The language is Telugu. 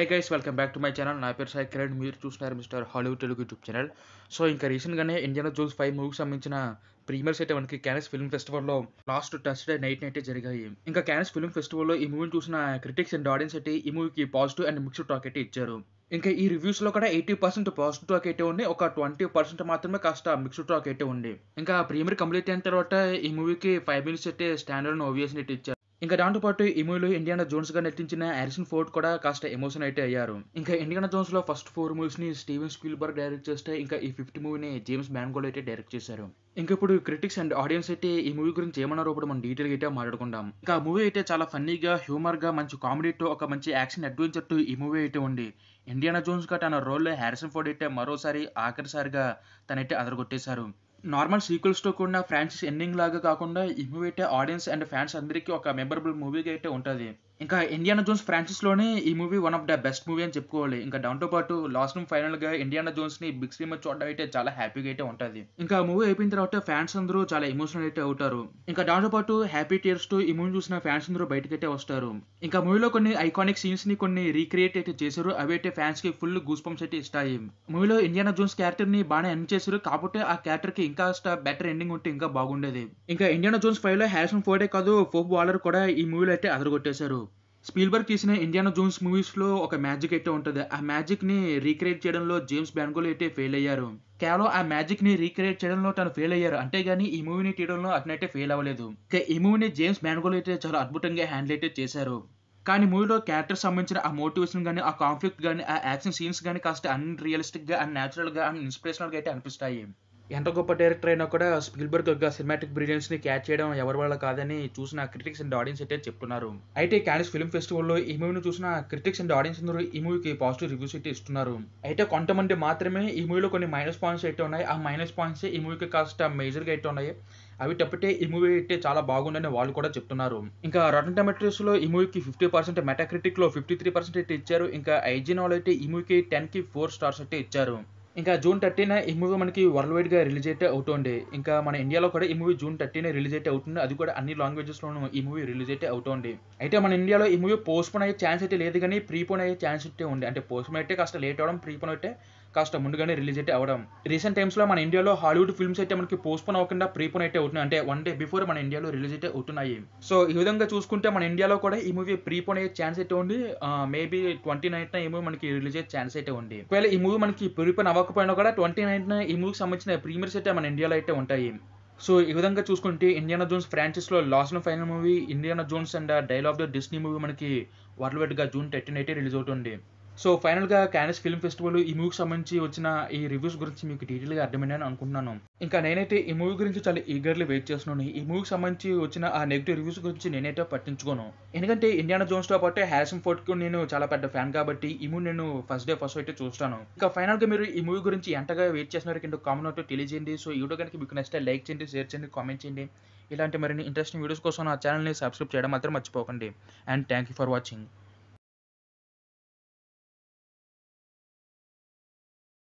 guys welcome back to my channel నా పేరు సాయి కిరణ్ మీరు చూస్తున్నారు Mister Hollywood Telugu YouTube channel so ఇంకా రీసెంట్గానే ఇండియన్ జోన్స్ ఫైవ్ మూవీకి సంబంధించిన ప్రీమియర్స్ అయితే మనకి క్యానస్ ఫిల్మ్ ఫెస్టివల్లో లాస్ట్ డే నైట్ నైట్ జరిగాయి ఇంకా క్యానస్ ఫిల్మ్ ఫెస్టివల్లో ఈ మూవీని చూసిన క్రిటిక్స్ అండ్ ఆడియన్స్ అయితే ఈ మూవీకి పాజిటివ్ అండ్ మిక్స్డ్ టాక్ అయితే ఇచ్చారు ఇంకా ఈ రివ్యూస్లో కూడా ఎయిటీ పర్సెంట్ పాజిటివ్ టాక్ అయితే ఉంది ఒక ట్వంటీ పర్సెంట్ మాత్రమే కాస్త మిక్స్డ్ టాక్ అయితే ఉంది ఇంకా ప్రీమియర్ కంప్లీట్ అయిన తర్వాత ఈ మూవీకి ఫైవ్ మినిట్స్ అయితే స్టాండర్డ్ ఓవియస్ అయితే ఇచ్చారు ఇంకా దాంతోపాటు ఈ మూవీలో ఇండియానా జోన్స్ గా నటించిన హారిసన్ ఫోర్డ్ కూడా కాస్త ఎమోషన్ అయితే అయ్యారు ఇంకా ఇండియానా జోన్స్ లో ఫస్ట్ ఫోర్ మూవీస్ ని స్టీవెన్ స్పీల్బర్గ్ డైరెక్ట్ చేస్తే ఇంకా ఈ ఫిఫ్త్ మూవీని జేమ్స్ మ్యాన్గోల్ అయితే డైరెక్ట్ చేశారు ఇంకా ఇప్పుడు క్రిటిక్స్ అండ్ ఆడియన్స్ అయితే ఈ మూవీ గురించి ఏమన్నారో ఇప్పుడు మనం డీటెయిల్ అయితే మాట్లాడుకుందాం ఇంకా మూవీ అయితే చాలా ఫన్నీగా హ్యూమర్ గా మంచి కామెడీతో ఒక మంచి యాక్షన్ అడ్వెంచర్ తో ఈ మూవీ అయితే ఉంది ఇండియానా జోన్స్ గా తన రోల్ హారిసన్ ఫోర్డ్ అయితే మరోసారి ఆఖరిసారిగా తనైతే అదరగొట్టేశారు నార్మల్ సీక్వెల్స్తో కూడిన ఫ్రాన్సిస్ ఎండింగ్ లాగా కాకుండా ఈ మూవీ అయితే ఆడియన్స్ అండ్ ఫ్యాన్స్ అందరికీ ఒక మెమరబుల్ మూవీగా అయితే ఉంటుంది ఇంకా ఇండియానా జోన్స్ ఫ్రాన్సిస్లోనే ఈ movie one of the best movie అని చెప్పుకోవాలి ఇంకా దాంతో పాటు లాస్ట్ ఫైనల్గా ఇండియానా జోన్స్ని బిగ్ స్క్రీన్ మీద చూడడం అయితే చాలా హ్యాపీగా అయితే ఉంటుంది ఇంకా మూవీ అయిపోయిన తర్వాత ఫ్యాన్స్ అందరూ చాలా ఎమోషనల్ అయితే అవుతారు ఇంకా దాంతో పాటు హ్యాపీ టీయర్స్ తో ఈ మూవీ చూసిన ఫ్యాన్స్ అందరూ బయటకి అయితే వస్తారు ఇంకా మూవీలో కొన్ని ఐకానిక్ సీన్స్ ని కొన్ని రీక్రియేట్ అయితే చేశారు అవి అయితే ఫ్యాన్స్ కి ఫుల్ గూస్ పంప్స్ అయితే ఇస్తాయి మూవీలో ఇండియానా జోన్స్ క్యారెక్టర్ ని బాగానే ఎండ్ చేశారు కాకపోతే ఆ క్యారెక్టర్ కి ఇంకా బెటర్ ఎండింగ్ ఉంటే ఇంకా బాగుండేది ఇంకా ఇండియానా జోన్స్ ఫైవ్ లో హ్యారిసన్ ఫోర్డే కాదు ఫోక్ బాలర్ కూడా ఈ మూవీలో అయితే అదరగొట్టేశారు స్పీల్బర్గ్ తీసిన ఇండియానా జోన్స్ మూవీస్లో ఒక మ్యాజిక్ అయితే ఉంటుంది ఆ మ్యాజిక్ని రీక్రియేట్ చేయడంలో జేమ్స్ బ్యాన్గోల్ అయితే ఫెయిల్ అయ్యారు కేవలం ఆ మ్యాజిక్ని రీక్రియేట్ చేయడంలో తను ఫెయిల్ అయ్యారు అంతేగాని ఈ మూవీని తీయడంలో అతనైతే ఫెయిల్ అవ్వలేదు ఇక ఈ మూవీని జేమ్స్ బ్యాన్గోల్ అయితే చాలా అద్భుతంగా హ్యాండిల్ అయితే చేశారు కానీ మూవీలో క్యారెక్టర్ సంబంధించిన ఆ మోటివేషన్ కానీ ఆ కాన్ఫ్లిక్ట్ కానీ ఆ యాక్షన్ సీన్స్ కానీ కాస్త అన్ రియలిస్టిక్గా అన్ న్యాచురల్గా అన్ ఇన్స్పిరేషనల్గా అయితే అనిపిస్తాయి ఎంత గొప్ప డైరెక్టర్ అయినా కూడా స్పిల్బర్గ్ యొక్క సినిమాటిక్ బ్రిలియన్స్ ని క్యాచ్ చేయడం ఎవరి వల్ల కాదని చూసిన క్రిటిక్స్ అండ్ ఆడియన్స్ అయితే చెప్తున్నారు అయితే క్యానిస్ ఫిల్మ్ ఫెస్టివల్లో ఈ మూవీని చూసిన క్రిటిక్స్ అండ్ ఆడియన్స్ అందరూ ఈ మూవీకి పాజిటివ్ రివ్యూస్ అయితే ఇస్తున్నారు అయితే కొంతమంది మాత్రమే ఈ మూవీలో కొన్ని మైనస్ పాయింట్స్ అయితే ఉన్నాయి ఆ మైనస్ పాయింట్స్ ఈ మూవీకి కాస్త మేజర్గా అయితే ఉన్నాయి అవి తప్పితే ఈ మూవీ అయితే చాలా బాగుందని వాళ్ళు కూడా చెప్తున్నారు ఇంకా రటన్ టమాటోస్ లో ఈ మూవీకి ఫిఫ్టీ పర్సెంట్ మెటాక్రిటిక్ లో ఫిఫ్టీ త్రీ పర్సెంట్ అయితే ఇచ్చారు ఇంకా ఐజీన్ వాళ్ళు అయితే ఈ మూవీకి టెన్ కి ఫోర్ స్టార్స్ అయితే ఇచ్చారు ఇంకా జూన్ థర్టీన ఈ మూవీ మనకి వరల్డ్ వైడ్ గా రిలీజ్ అయితే అవుతుంది ఇంకా మన ఇండియాలో కూడా ఈ మూవీ జూన్ థర్టీన రిలీజ్ అయితే అవుతుంది అది కూడా అన్ని లాంగ్వేజెస్ లోనూ ఈ మూవీ రిలీజ్ అయితే అవుతుంది అయితే మన ఇండియాలో ఈ మూవీ పోస్ట్పోన్ అయ్యే ఛాన్స్ అయితే లేదు కానీ ప్రీపోన్ అయ్యే ఛాన్స్ అయితే ఉంది అంటే పోస్ట్పోన్ అయితే కాస్త లేట్ అవడం ప్రీపోన్ అయితే కాస్త ముందుగానే రిలీజ్ అయితే అవడం రీసెంట్ టైమ్స్లో మన ఇండియాలో హాలీవుడ్ ఫిల్మ్స్ అయితే మనకి పోస్ట్పోన్ అవ్వకుండా ప్రీపోన్ అయితే అవుతున్నాయి అంటే వన్ డే బిఫోర్ మన ఇండియాలో రిలీజ్ అయితే అవుతున్నాయి సో ఈ విధంగా చూసుకుంటే మన ఇండియాలో కూడా ఈ మూవీ ప్రీపోన్ అయ్యే ఛాన్స్ అయితే ఉంది మేబీ ట్వంటీ నైన్త్ ఈ మూవీ మనకి రిలీజ్ అయ్యే ఛాన్స్ అయితే ఉంది ఒకవేళ ఈ మూవీ మనకి ప్రీపోన్ అవ్వకపోయినా కూడా ట్వంటీ నైన్త్ ఈ మూవీకి సంబంధించిన ప్రీమియర్స్ అయితే మన ఇండియాలో అయితే ఉంటాయి సో ఈ విధంగా చూసుకుంటే ఇండియానా జోన్స్ ఫ్రాంచైస్లో last final movie Indiana Jones and dial of the destiny movie మనకి వరల్డ్ వైడ్గా జూన్ థర్టీన్ అయితే రిలీజ్ అవుతుంది సో ఫైనల్గా క్యానస్ ఫిల్మ్ ఫెస్టివల్ ఈ మూవీకి సంబంధించి వచ్చిన ఈ రివ్యూస్ గురించి మీకు డీటెయిల్గా అర్థమైందని అనుకుంటున్నాను ఇంకా నేనైతే ఈ మూవీ గురించి చాలా ఈగర్లీ వెయిట్ చేస్తున్నాను ఈ మూవీకి సంబంధించి వచ్చిన ఆ నెగిటివ్ రివ్యూస్ గురించి నేనైతే పట్టించుకోను ఎందుకంటే ఇండియానా జోన్స్తో పాటు హ్యారిసన్ ఫోర్ట్కి నేను చాలా పెద్ద ఫ్యాన్ కాబట్టి ఈ మూవీ నేను ఫస్ట్ డే ఫస్ట్ అయితే చూస్తాను ఇంకా ఫైనల్గా మీరు ఈ మూవీ గురించి ఎంతగా వెయిట్ చేస్తున్నారు కింద కామెంట్ అవుతూ తెలియజేయండి సో ఈ వీడియో కనుక మీకు నచ్చితే లైక్ చేయండి షేర్ చేయండి కామెంట్ చేయండి ఇలాంటి మరిన్ని ఇంట్రెస్టింగ్ వీడియోస్ కోసం నా ఛానల్ని సబ్స్క్రైబ్ చేయడం మాత్రం మర్చిపోకండి and thank you for watching